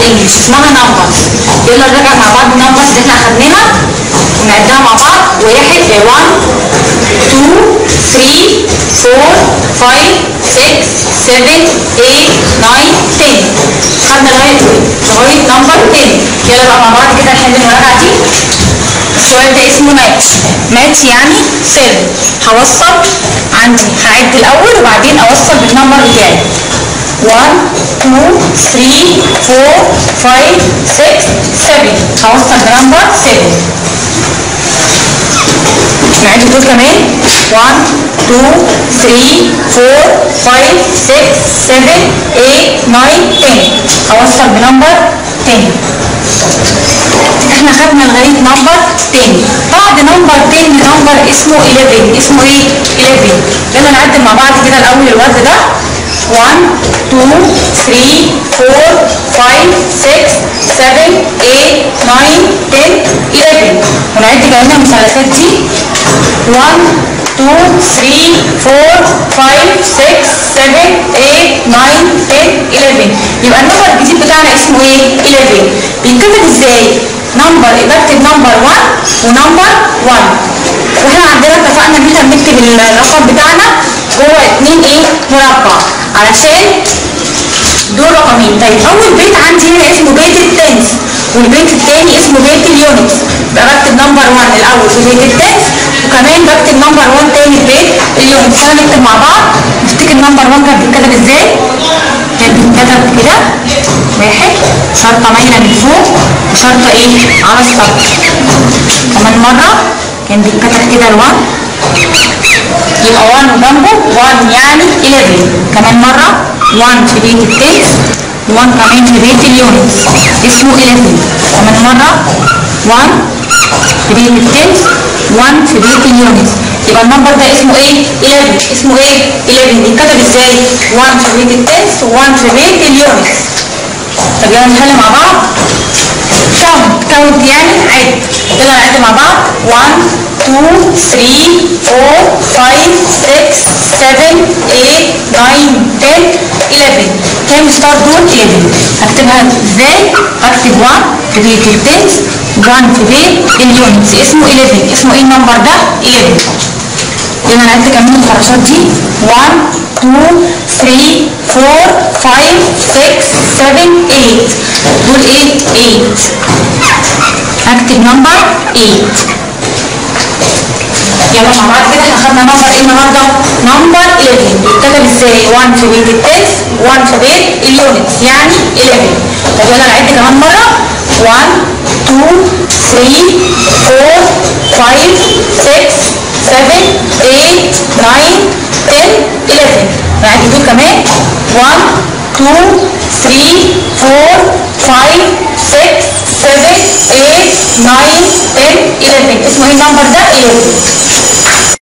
بالانجلش اسمها نمبر يلا نراجع مع بعض النمبرز اللي احنا اخدناها ونعدها مع بعض واحد 1 2 3 4 5 6 7 8 9 10 خدنا لغايه لغايه نمبر 10 يلا بقى مع بعض كده نحل المراجعه دي السؤال ده اسمه ماتش ماتش يعني سر هوصل عندي هعد الاول وبعدين اوصل بالنمبر بتاعي 1 2 3 4 5 6 7 هوصل بنمبر 7 نعد دول كمان 1 2 3 4 5 6 7 8 9 10 هوصل بنمبر 10 احنا خدنا لغايه نمبر 10 بعد نمبر 10 نمبر اسمه 11 اسمه ايه 11 يلا نعدل مع بعض كده الاول الورد ده 1 2 3 4 5 6 7 8 9 10 11 ونعد كمان المثلثات دي 1 2 3 4 5 6 7 8 9 10 11 يبقى النمبر الجديد بتاعنا اسمه ايه 11 بيتكتب ازاي نمبر بكتب نمبر 1 ونمبر 1 واحنا عندنا اتفقنا ان احنا بنكتب الرقم بتاعنا جوه اتنين ايه مربع علشان دول رقمين طيب اول بيت عندي هنا اسمه بيت التنس والبيت الثاني اسمه بيت اليونتس يبقى بكتب نمبر 1 الاول في بيت التنس وكمان بكتب نمبر 1 تاني في بيت اليونتس تعالوا نكتب مع بعض نفتكر نمبر 1 كانت بتتكتب ازاي كانت بتتكتب كده واحد شرطة مايلة من فوق وشرطة ايه على السطح كمان مرة كان بيتكتب كده ال1 يبقى 1 وجنبه 1 يعني 11 كمان مرة 1 في بيت التنس 1 كمان في بيت اليونتس اسمه 11 كمان مرة 1 في بيت التنس 1 في بيت اليونتس يبقى النمبر ده اسمه ايه 11 اسمه ايه 11 بيتكتب ازاي 1 في بيت التنس و1 في بيت اليونتس طب يلا نحل مع بعض كاونت كاونت يعني عد يلا نعد مع بعض 1 2 3 4 5 6 7 8 9 10 11 كام ستار دول 11 هكتبها ازاي هكتب 1 في بيت التنس 1 في بيت اليونتس اسمه 11 اسمه ايه النمبر ده 11 يلا نعد كمان الفراشات دي 1 2 3 4 5 6 7 8 دول ايه 8 هكتب نمبر 8 يلا مع بعض كده احنا خدنا نمبر ايه النهارده؟ نمبر 11 بيتكتب ازاي؟ 1 في بيت التنس 1 في بيت اليونتس يعني 11 طب يلا نعد كمان مره 1 2 3 4 5 6 7 8 9 10 11 نعد دول كمان 1 2 3 4 5 6 7 8 9 10 11 اسمه ايه النمبر ده 11